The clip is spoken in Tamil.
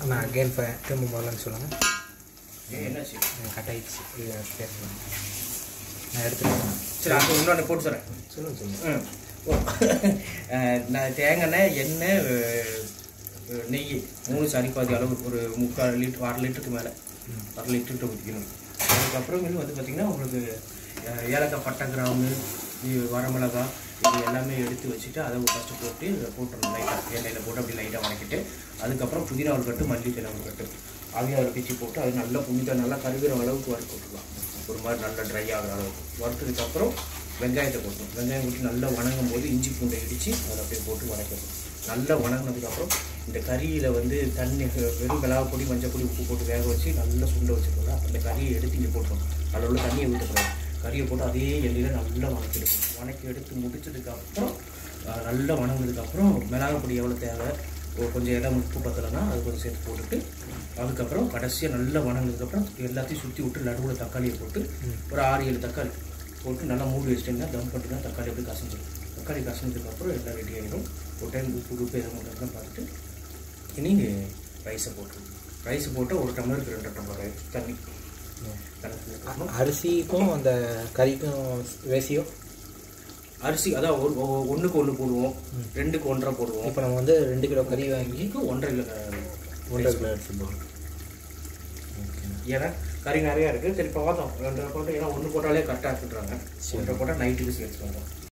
நான் அகெயின் இப்போ திரும்ப முதல்ல சொல்லுங்கள் என்னாச்சு கட் ஆயிடுச்சு இது பேசலாம் நான் எடுத்துக்கிறேன் சரி அது இன்னொன்று போட்டு தரேன் சொல்லுங்கள் சொல்லுங்கள் ம். ஓ. அஹ், நான் தேங்காய் எண்ணெய் எண்ணெய் அஹ், அஹ், நெய் மூணு சரிப்பாதி அளவு ஒரு முக்கால் லிட்டர் அரை லிட்டருக்கு மேலே அரை லிட்டர்கிட்ட ஊற்றிக்கணும் அதுக்கப்புறமேலு வந்து பார்த்திங்கன்னா உங்களுக்கு அஹ், ஏலக்காய் பட்டை கிராம்பு இது வரமிளகாய் இது எல்லாமே எடுத்து வச்சுட்டு அதை ஃபஸ்ட்டு போட்டு இதை போட்டுறணும் லைட்டாக எண்ணெயில் போட்டு அப்படி லைட்டாக வதக்கிட்டு அதுக்கப்புறம் புதினா ஒரு கட்டு மல்லி தலை ஒரு கட்டு அதையும் அதில் பிச்சு போட்டு அது நல்லா புனித நல்லா கருகிற அளவுக்கு வறுத்து போட்டுக்கலாம் ஒரு மாதிரி நல்லா ட்ரை ஆகிற அளவுக்கு வறுத்ததுக்கப்புறம் வெங்காயத்தை போட்டணும் வெங்காயம் போட்டு நல்லா வணங்கும் போது இஞ்சி பூண்டை இடித்து அதை அப்படியே போட்டு வதக்கணும் நல்லா வணங்கினதுக்கப்புறம் இந்த கறியில் வந்து தண்ணி வெறும் மிளகா பொடி மஞ்சள் பொடி உப்பு போட்டு வேக வச்சு நல்லா சுண்ட வச்சுருக்கோம்ல அந்த கறியை எடுத்து இங்கே போட்டுரும் அதில் உள்ள தண்ணியை ஊற்றக்கூடாது கறியை போட்டு அதே எண்ணெயில் நல்லா வணக்கி எடுக்கணும் வணக்கி எடுத்து முடிச்சதுக்கப்புறம் அஹ், நல்லா வணங்கினதுக்கப்புறம் மிளகா பொடி எவ்வளோ தேவை ஒரு கொஞ்சம் இடம் உப்பு பத்தலைன்னா அது கொஞ்சம் சேர்த்து போட்டுட்டு அதுக்கப்புறம் கடைசியாக நல்லா வணங்கினதுக்கப்புறம் எல்லாத்தையும் சுற்றி விட்டு நடுவில் தக்காளியை போட்டு ஒரு ஆறு ஏழு தக்காளி போட்டு நல்லா மூடி வச்சிட்டிங்கன்னா தம் பண்ணிட்டுனா தக்காளி அப்படியே கசஞ்சிடும் தக்காளி கசஞ்சதுக்கப்புறம் எல்லாம் ரெடி ஆகிடும் ஒரு டைம் உப்பு உப்பு எதுவும் பண்ணுறதுலாம் பார்த்துட்டு இனி ரைஸை போட்டுருவோம் ரைஸ் போட்டு ஒரு டம்ளருக்கு ரெண்டு டம்ளர் rice தண்ணி கணக்கு அரிசிக்கும் அந்த கறிக்கும் வேசியோ அரிசி அதான் ஒரு ஒ- ஒண்ணுக்கு ஒன்று போடுவோம் ரெண்டுக்கு ஒன்றரை போடுவோம் இப்போ நம்ம வந்து ரெண்டு கிலோ கறி வாங்கி இங்கே ஒன்றரை இல்லை ஒன்றரை கிலோ அரிசி போடுறோம் ஏன்னா கறி நிறையா இருக்குது சரி பார்த்தோம் ரெண்டரை போட்டு ஏன்னா ஒன்று போட்டாலே கரெக்டாக இருக்குன்றாங்க ஒன்றரை போட்டால் நைட்டுக்கு சேர்த்து வந்தோம்